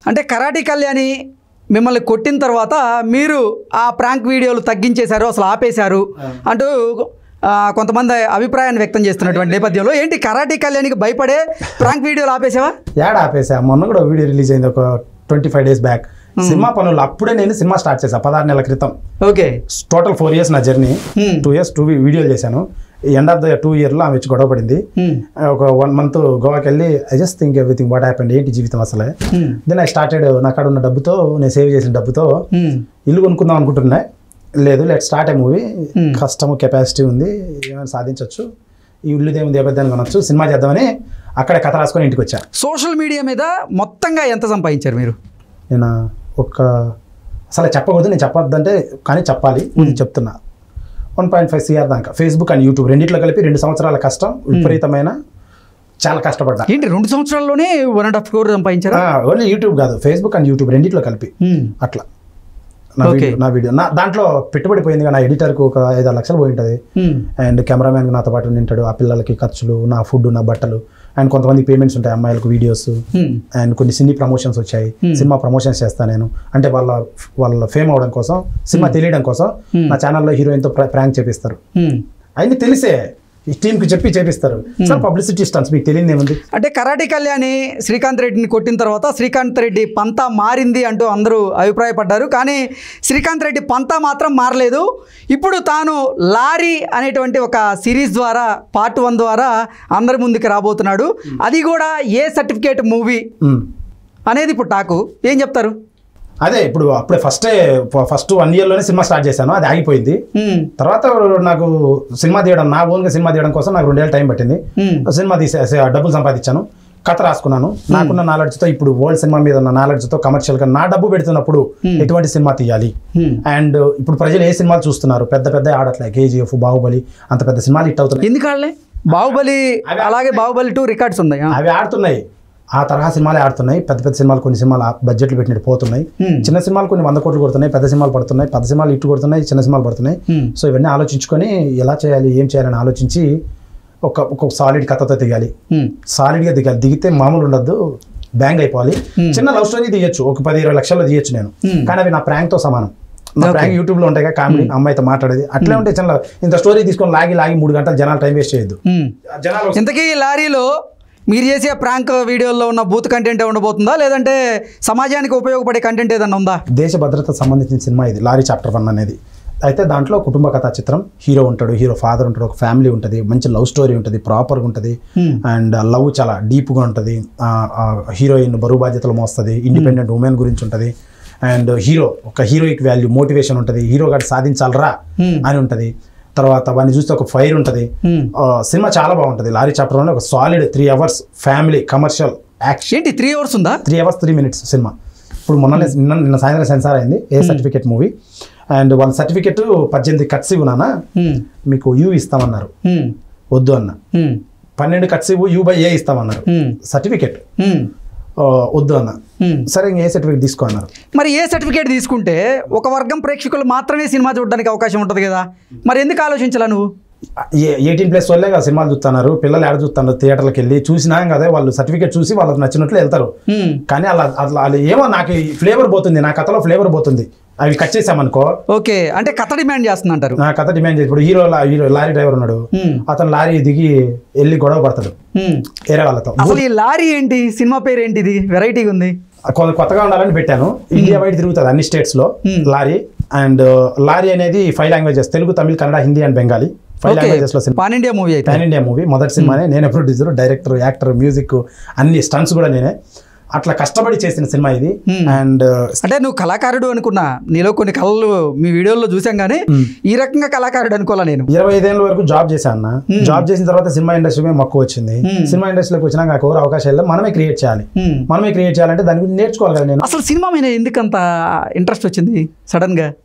అంటే కరాటీ కళ్యాణి మిమ్మల్ని కొట్టిన తర్వాత మీరు ఆ ప్రాంక్ వీడియోలు తగ్గించేశారు అసలు ఆపేశారు అంటూ ఆ, కొంతమంది అభిప్రాయాన్ని వ్యక్తం చేస్తున్నటువంటి నేపథ్యంలో ఏంటి కరాటీ కళ్యాణికి భయపడే ప్రాంక్ వీడియోలు ఆపేసావా యాడ్ ఆపేసా మొన్న కూడా వీడియో రిలీజ్ అయింది ఒక twenty five days back cinema పనులు అప్పుడే నేను సినిమా స్టార్ట్ చేశాను పదహారు నెలల క్రితం ఓకే టోటల్ ఫోర్ ఇయర్స్ నా journey Hmm. Two years two వీడియోలు చేశాను ఎండ్ ఆఫ్ ద టూ ఇయర్లో ఆమె వచ్చి గొడవ పడింది Hmm. ఒక వన్ మంత్ గోవాకి వెళ్ళి I just think everything what happened ఏంటి జీవితం అసలే Hmm. దెన్ ఐ స్టార్టెడ్ నా కాడ ఉన్న డబ్బుతో నేను సేవ్ చేసిన డబ్బుతో Hmm. ఇల్లు కొనుక్కుందాం అనుకుంటున్నా లేదు let start a movie Hmm. కష్టం కెపాసిటీ ఉంది ఏమైనా సాధించవచ్చు ఈ ఇల్లు దేవుంది ఏబద్దాన్ని కొనొచ్చు సినిమా చేద్దామని అక్కడే కథ రాసుకొని ఇంటికి వచ్చా సోషల్ మీడియా మీద మొత్తంగా ఎంత సంపాదించారు మీరు నేను ఒక అసలు చెప్పకూడదు నేను చెప్పొద్దంటే కానీ చెప్పాలి నేను చెప్తున్నా వన్ పాయింట్ ఫైవ్ సిఆర్ దాకా ఫేస్బుక్ అండ్ యూట్యూబ్ రెండిట్లో కలిపి రెండు సంవత్సరాల కష్టం విపరీతమైన చాలా కష్టపడ్డా ఏంటి రెండు సంవత్సరాల్లోనే వన్ అండ్ హాఫ్ క్రోర్ సంపాదించారా ఓన్లీ యూట్యూబ్ కాదు ఫేస్బుక్ అండ్ యూట్యూబ్ రెండిట్లో కలిపి Hmm. అట్లా నా Okay. వీడియో నా వీడియో నా దాంట్లో పెట్టుబడి పోయింది కదా, నా ఎడిటర్కు ఒక ఐదు ఆరు లక్షలు పోయి ఉంటుంది Hmm. అండ్ కెమెరామ్యాన్ నాతో పాటు ఉంటాడు ఆ పిల్లలకి ఖర్చులు నా ఫుడ్ నా బట్టలు అండ్ కొంతమంది పేమెంట్స్ ఉంటాయి అమ్మాయిలకు వీడియోస్ Hmm. అండ్ కొన్ని సినీ ప్రమోషన్స్ వచ్చాయి సినిమా ప్రమోషన్స్ చేస్తాను నేను అంటే వాళ్ళ వాళ్ళ ఫేమ్ అవడం కోసం సినిమా తెలియడం కోసం నా ఛానల్లో హీరోయిన్తో ప్రాంక్ చేపిస్తారు Hmm. అన్ని తెలిసే ఈ టీంకి చెప్పి చేపిస్తారు సార్ పబ్లిసిటీ స్టన్స్ మీకు తెలియదు ఏముంది అంటే కరాటీ కళ్యాణి శ్రీకాంత్ రెడ్డిని కొట్టిన తర్వాత శ్రీకాంత్ రెడ్డి పంతా మారింది అంటూ అందరూ అభిప్రాయపడ్డారు కానీ శ్రీకాంత్ రెడ్డి పంతా మాత్రం మారలేదు ఇప్పుడు తాను లారీ అనేటువంటి ఒక సిరీస్ ద్వారా పార్ట్ వన్ ద్వారా అందరి ముందుకు రాబోతున్నాడు అది కూడా ఏ సర్టిఫికేట్ మూవీ మ్. అనేది ఇప్పుడు టాకు ఏం చెప్తారు అదే ఇప్పుడు అప్పుడే ఫస్టే ఫస్ట్ వన్ ఇయర్లోనే సినిమా స్టార్ట్ చేశాను అది ఆగిపోయింది హ్మ్. తర్వాత నాకు సినిమా తీయడం నా ఓన్గా సినిమా తీయడం కోసం నాకు రెండేళ్ళు టైం పట్టింది హ్మ్. సినిమా తీసే డబ్బులు సంపాదించాను కథ రాసుకున్నాను నాకున్న నాలెడ్జ్తో ఇప్పుడు వరల్డ్ సినిమా మీద ఉన్న నాలెడ్జ్తో కమర్షియల్గా నా డబ్బు పెడుతున్నప్పుడు ఎటువంటి సినిమా తీయాలి హ్మ్. అండ్ ఇప్పుడు ప్రజలు ఏ సినిమాలు చూస్తున్నారు పెద్ద పెద్ద ఆడట్లే కేజీఎఫ్ బాహుబలి అంత పెద్ద సినిమాలు హిట్ అవుతున్నాయి ఎందుకు ఆడలే బాహుబలి అలాగే బాహుబలి టూ రికార్డ్స్ ఉన్నాయి ఆ. అవి ఆడుతున్నాయి ఆ తరహా సినిమాలే ఆడుతున్నాయి పెద్ద పెద్ద సినిమాలు కొన్ని సినిమాలు ఆ బడ్జెట్లు పెట్టినట్టు పోతున్నాయి Hmm. చిన్న సినిమాలు కొన్ని వంద కోట్లు కొడుతున్నాయి పెద్ద సినిమాలు పడుతున్నాయి పెద్ద సినిమాలు ఇటు కొడుతున్నాయి చిన్న సినిమాలు పడుతున్నాయి Hmm. సో ఇవన్నీ ఆలోచించుకొని ఎలా చేయాలి ఏం చేయాలని ఆలోచించి ఒక ఒక సాలిడ్ కథతో దిగాలి హ్మ్. సాలిడ్గా దిగాలి దిగితే మామూలు ఉండద్దు బ్యాంగ్ అయిపోవాలి చిన్న లవ్ స్టోరీ తీయచ్చు ఒక పది ఇరవై లక్షల్లో తీయచ్చు నేను Hmm. కానీ అవి నా ప్రాంక్తో సమానం నా Okay. ప్రాంక్ యూట్యూబ్లో ఉంటాయి కామెడీ అమ్మాయితో మాట్లాడేది అట్లే ఉంటే చిన్న ఇంత స్టోరీ తీసుకొని లాగి లాగి మూడు గంటలు జనాలు టైం వేస్ట్ చేయొద్దు హ్మ్. జనాలు ఇంతకీ ఈ లారీలో మీరు చేసే ప్రాంక్ వీడియోల్లో ఉన్న బూత్ కంటెంట్ ఉండబోతుందా లేదంటే సమాజానికి ఉపయోగపడే కంటెంట్ ఏదన్నా ఉందా దేశ భద్రతకు సంబంధించిన సినిమా ఇది లారీ చాప్టర్ వన్ అనేది అయితే దాంట్లో కుటుంబ కథా చిత్రం హీరో ఉంటాడు హీరో ఫాదర్ ఉంటాడు ఒక ఫ్యామిలీ ఉంటుంది మంచి లవ్ స్టోరీ ఉంటుంది ప్రాపర్గా ఉంటుంది అండ్ లవ్ చాలా డీప్గా ఉంటుంది హీరోయిన్ బరువు బాధ్యతలు మోస్తుంది ఇండిపెండెంట్ ఉమెన్ గురించి ఉంటుంది అండ్ హీరో ఒక హీరోయిక్ వాల్యూ మోటివేషన్ ఉంటుంది హీరో గారు సాధించాలరా అని ఉంటుంది తర్వాత వాడిని చూస్తే ఒక ఫైర్ ఉంటుంది Hmm. ఆ, సినిమా చాలా బాగుంటుంది లారీ చాప్టర్ వన్ ఒక solid three hours family commercial action ఏంటి త్రీ అవర్స్ ఉందా three hours three minutes cinema ఇప్పుడు మొన్న నిన్న నిన్న సాయంత్రం సెన్సార్ అయింది ఏ సర్టిఫికేట్ మూవీ అండ్ వాళ్ళ సర్టిఫికేట్ పద్దెనిమిది కట్స్ ఇవ్వు నాన్న హ్మ్. మీకు యూ ఇస్తామన్నారు హ్మ్. వద్దు అన్న హ్మ్. పన్నెండు కట్స్ ఇవ్వు యూ బై ఏ ఇస్తామన్నారు హ్మ్. సర్టిఫికేట్ హ్మ్. వద్దు అన్న హ్మ్. సరే ఇంక ఏ సర్టిఫికేట్ తీసుకో అన్నారు మరి ఏ సర్టిఫికేట్ తీసుకుంటే ఒక వర్గం ప్రేక్షకులు మాత్రమే సినిమా చూడడానికి అవకాశం ఉంటుంది కదా మరి ఎందుకు ఆలోచించాలా నువ్వు ఎయిటీన్ ప్లస్ వాళ్ళే కదా సినిమాలు చూస్తున్నారు పిల్లలు ఎక్కడ చూస్తున్నారు థియేటర్లకు వెళ్ళి చూసినా కదా వాళ్ళు సర్టిఫికేట్ చూసి వాళ్ళకి నచ్చినట్లు వెళ్తారు హ్మ్. కానీ అలా అట్లా వాళ్ళు ఏమో నాకు ఫ్లేవర్ పోతుంది నా కథలో ఫ్లేవర్ పోతుంది అవి కట్ చేసామనుకో ఓకే అంటే కథ డిమాండ్ చేస్తుంది అంటారు నా కథ డిమాండ్ చేసి ఇప్పుడు హీరో లా- హీరో లారీ డ్రైవర్ ఉన్నాడు హ్మ్. అతను లారీ దిగి వెళ్ళి గొడవ పడతాడు హ్మ్. వేరే వాళ్ళతో అసలు ఈ లారీ ఏంటి సినిమా పేరు ఏంటి ఇది వెరైటీగా ఉంది కొ- కొత్తగా ఉండాలని పెట్టాను ఇండియా వైడ్ తిరుగుతుంది అన్ని స్టేట్స్ లో Hmm. లారీ అండ్ లారీ అనేది five languages Telugu Tamil Kannada Hindi and Bengali five okay languages లో సినిమా పాన్ ఇండియా మూవీ అయితే పాన్ ఇండియా మూవీ మొదటి సినిమానే నేనే ప్రొడ్యూసర్ డైరెక్టర్ యాక్టర్ మ్యూజిక్ అన్ని స్టంట్స్ కూడా నేనే అట్లా కష్టపడి చేసిన సినిమా ఇది Hmm. అండ్ అంటే నువ్వు కళాకారుడు అనుకున్నా నీలో కొన్ని కళలు మీ వీడియోల్లో చూసాం కానీ ఈ రకంగా కళాకారుడు అనుకోవాలా నేను ఇరవై ఐదేళ్ళ వరకు జాబ్ చేశాను అన్న జాబ్ చేసిన తర్వాత సినిమా ఇండస్ట్రీ మీద మక్కువ వచ్చింది సినిమా ఇండస్ట్రీలోకి వచ్చినాక నాకు ఎవరు అవకాశాలు లేవు. మనమే క్రియేట్ చేయాలి హ్మ్. మనమే క్రియేట్ చేయాలంటే దాని గురించి నేర్చుకోవాలి కదా నేను అసలు సినిమా మీద ఎందుకు అంత ఇంట్రెస్ట్ వచ్చింది సడన్ గా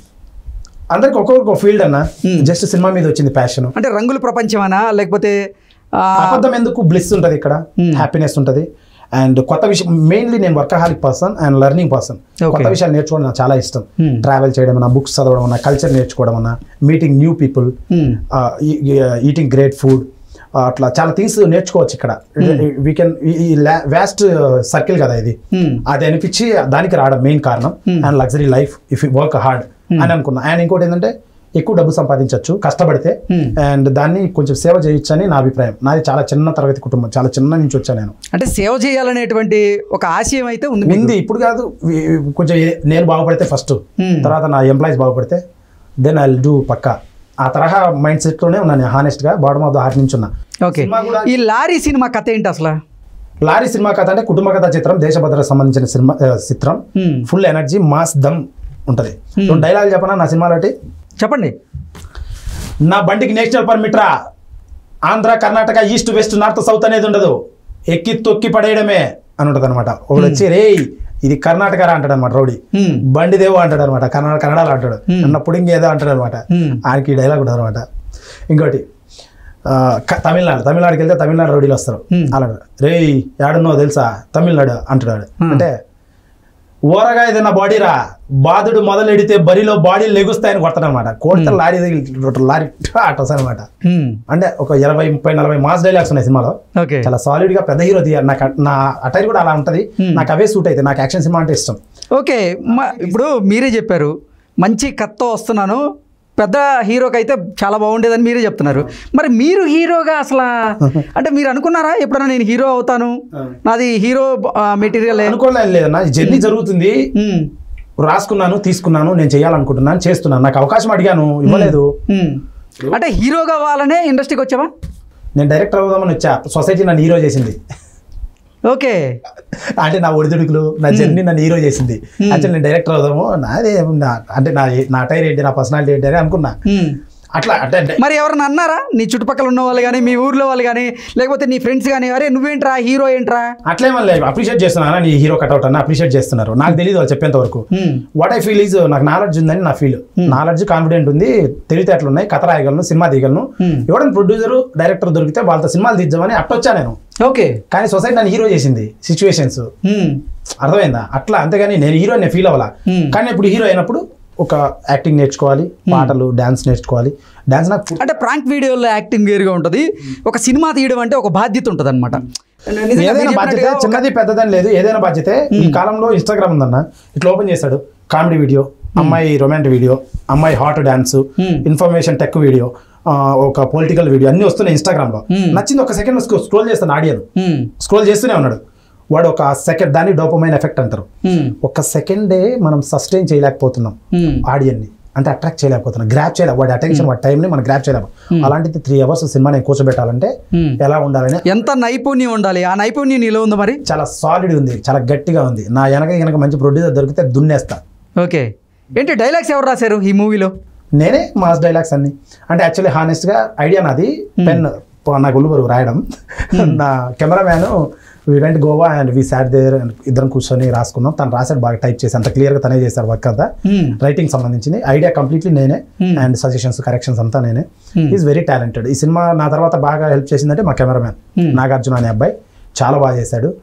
అందరికి ఒక్కొక్క ఫీల్డ్ అన్న జస్ట్ సినిమా మీద వచ్చింది ప్యాషన్ అంటే రంగుల ప్రపంచమనా లేకపోతే ఆ, అబద్ధం ఎందుకు బ్లిస్ ఉంటుంది ఇక్కడ హ్యాపీనెస్ ఉంటుంది అండ్ కొత్త విషయం మెయిన్లీ నేను workaholic person and learning person Okay. కొత్త విషయాలు నేర్చుకోవడం నాకు చాలా ఇష్టం Hmm. ట్రావెల్ చేయడం అన్న బుక్స్ చదవడం అన్న కల్చర్ నేర్చుకోవడం అన్న meeting new people hmm. Eating great food అట్లా చాలా థింగ్స్ నేర్చుకోవచ్చు ఇక్కడ వీ కెన్ ఈ వ్యాస్ట్ సర్కిల్ కదా ఇది Hmm. అది అనిపించి దానికి రావడం మెయిన్ కారణం and luxury life if you work hard అని అనుకున్నా అండ్ ఇంకోటి ఏంటంటే ఎక్కువ డబ్బు సంపాదించవచ్చు కష్టపడితే Hmm. అండ్ దాన్ని కొంచెం సేవ చేయొచ్చు అని నా అభిప్రాయం నాది చాలా చిన్న తరగతి కుటుంబం చాలా చిన్న నుంచి వచ్చాను నేను అంటే సేవ చేయాలనేటువంటి ఒక ఆశయం అయితే ఉంది మీకు. ఉంది ఇప్పుడు కాదు వి- కొంచెం ఏ- నేను బాగుపడితే ఫస్ట్ Hmm. తర్వాత నా ఎంప్లాయీస్ బాగుపడితే దెన్ ఐ డూ పక్కా ఆ తరహా మైండ్ సెట్లోనే ఉన్నాను హానెస్ట్ గా బాడమ్ ఆఫ్ ద హార్ట్ నుంచి ఉన్నా ఓకే సినిమా కూడా- ఈ లారీ సినిమా కథ ఏంటి అసలు లారీ సినిమా కథ అంటే కుటుంబ కథ చిత్రం దేశభద్రకు సంబంధించిన సినిమా ఆ, చిత్రం Hmm. ఫుల్ ఎనర్జీ మాస్ దమ్ ఉంటది రెండు డైలాగ్ చెప్పనా నా సినిమాలో చెప్పండి నా బండికి నేషనల్ పర్మిట్ రా Andhra Karnataka east west north south అనేది ఉండదు ఎక్కి తొక్కి పడేయడమే అని ఉంటుంది అనమాట ఒకడు వచ్చి రే ఇది కర్ణాటక రా అంటాడు అనమాట రౌడీ Hmm. బండిదేవో అంటాడు అనమాట కన్నడ కన్నడలో అంటాడు Hmm. అన్నప్పుడు ఇంకేదో అంటాడు అనమాట Hmm. ఆయనకి డైలాగ్ ఉంటుంది అనమాట ఇంకోటి ఆ, క- తమిళనాడు తమిళనాడుకి వెళ్తే తమిళనాడు రౌడీలు వస్తారు Hmm. అలా రే యాడున్నో తెలుసా తమిళనాడు అంటున్నాడు Hmm. అంటే ఊరగా ఏదైనా బాడీ రా బాధుడు మొదలెడితే బరిలో బాడీ లెగుస్తాయని కొడతాడు అనమాట కొడితే లారీ తగిలి- లారీ అట్ట అనమాట హ్మ్. అంటే ఒక ఇరవై ముప్పై నలభై మాస్ డైలాగ్స్ ఉన్నాయి సినిమాలో ఓకే చాలా సాలిడ్ గా పెద్ద హీరో తీయాలి నాకు నా అటైర్ కూడా అలా ఉంటది Hmm. నాకు అవే సూట్ అయితే నాకు యాక్షన్ సినిమా అంటే ఇష్టం ఓకే మ- ఇప్పుడు మీరే చెప్పారు మంచి కథతో వస్తున్నాను పెద్ద హీరోకి అయితే చాలా బాగుండేదని మీరే చెప్తున్నారు మరి మీరు హీరోగా అసలు అంటే మీరు అనుకున్నారా ఎప్పుడైనా నేను హీరో అవుతాను నాది హీరో మెటీరియల్ అనుకోలేదు లేదన్నా ఈ జర్నీ జరుగుతుంది రాసుకున్నాను తీసుకున్నాను నేను చేయాలనుకుంటున్నాను చేస్తున్నాను నాకు అవకాశం అడిగాను ఇవ్వలేదు అంటే హీరో కావాలనే ఇండస్ట్రీకి వచ్చావా నేను డైరెక్టర్ అవుదామని వచ్చా సొసైటీ నన్ను హీరో చేసింది ఓకే అంటే నా ఒడిదుడుకులు నా జర్నీ నన్ను హీరో చేసింది యాక్చువల్ నేను డైరెక్టర్ అవుదాము నాదే నా- అంటే నా నా టైర్ ఏంటి నా పర్సనాలిటీ ఏంటి అని అనుకున్నా హ్మ్. అట్లా అంటే అంటే మరి ఎవరైనా అన్నారా నీ చుట్టుపక్కల ఉన్న వాళ్ళు కానీ మీ ఊర్లో వాళ్ళు కానీ లేకపోతే నీ ఫ్రెండ్స్ కానీ అరే నువ్వేంట్రా హీరో ఏంట్రా అట్లేమని లేదు అప్రిషియేట్ చేస్తున్నాను నీ హీరో కట్అవుట్ అని అప్రిషియేట్ చేస్తున్నారు నాకు తెలియదు వాళ్ళు చెప్పేంత వరకు hmm. What I feel is నాకు నాలెడ్జ్ ఉందని నా ఫీల్ నాలెడ్జ్ కాన్ఫిడెంట్ ఉంది తెలివితేటలు ఉన్నాయి కథ రాయగలను సినిమా తీయగలను Hmm. ఎవడైనా ప్రొడ్యూసర్ డైరెక్టర్ దొరికితే వాళ్ళతో సినిమాలు తీద్దామని అట్టొచ్చా నేను ఓకే కానీ సొసైటీ నన్ను హీరో చేసింది సిచ్యువేషన్స్ హ్మ్. అర్థమైందా అట్లా అంతేగాని నేను హీరో నేను ఫీల్ అవ్వాలా Hmm. కానీ ఇప్పుడు హీరో అయినప్పుడు ఒక యాక్టింగ్ నేర్చుకోవాలి పాటలు డాన్స్ నేర్చుకోవాలి డాన్స్ నాకు పు- అంటే ప్రాంక్ వీడియోలో యాక్టింగ్ వేరుగా ఉంటుంది ఒక సినిమా తీయడం అంటే ఒక బాధ్యత ఉంటుంది అనమాట ఏదైనా బాధ్యత చిన్నది పెద్దదని లేదు ఏదైనా బాధ్యతే ఈ కాలంలో ఇన్స్టాగ్రామ్ ఉందన్న ఇట్లా ఓపెన్ చేశాడు కామెడీ వీడియో అమ్మాయి రొమాంటిక్ వీడియో అమ్మాయి hot dance Hmm. Information tech video ఒక పొలిటికల్ వీడియో అన్ని వస్తున్నాయి ఇన్స్టాగ్రామ్ లో Hmm. నచ్చింది ఒక సెకండ్ స్క్రోల్ చేస్తాను ఆడియన్ స్క్రోల్ చేస్తూనే ఉన్నాడు వాడు ఒక సెకండ్ దాన్ని డోపమైన్ ఎఫెక్ట్ అంటారు ఒక సెకండే మనం సస్టైన్ చేయలేకపోతున్నాం ఆడియన్ని అంటే అట్రాక్ట్ చేయలేకపోతున్నాం గ్రాప్ చేయలేక వాడి అటెన్షన్ వాడి టైంని మనం గ్రాప్ చేయలేము అలాంటిది త్రీ అవర్స్ సినిమా నేను కూర్చోబెట్టాలంటే ఎలా ఉండాలని ఎంత నైపుణ్యం ఉండాలి ఆ నైపుణ్యం నీలో ఉందా మరి చాలా సాలిడ్ ఉంది చాలా గట్టిగా ఉంది నా వెనక వెనక మంచి ప్రొడ్యూసర్ దొరికితే దున్నేస్తా ఓకే ఏంటి డైలాగ్స్ ఎవరు రాశారు ఈ మూవీలో నేనే మాస్ డైలాగ్స్ అన్ని అంటే యాక్చువల్లీ హానెస్ట్గా ఐడియా నాది పెన్ నా గుళ్ళు రాయడం నా cameraman we went Goa and we sat there ఇద్దరం కూర్చొని రాసుకున్నాం తను రాశాడు బాగా టైప్ చేసి అంత క్లియర్గా తనే చేశాడు వర్క్ అంతా రైటింగ్ సంబంధించింది ఐడియా కంప్లీట్లీ నేనే అండ్ సజెషన్స్ కరెక్షన్స్ అంతా నేనే ఈజ్ వెరీ టాలెంటెడ్ ఈ సినిమా నా తర్వాత బాగా హెల్ప్ చేసిందంటే మా కెమెరామ్యాన్ నాగార్జున అనే అబ్బాయి చాలా బాగా చేశాడు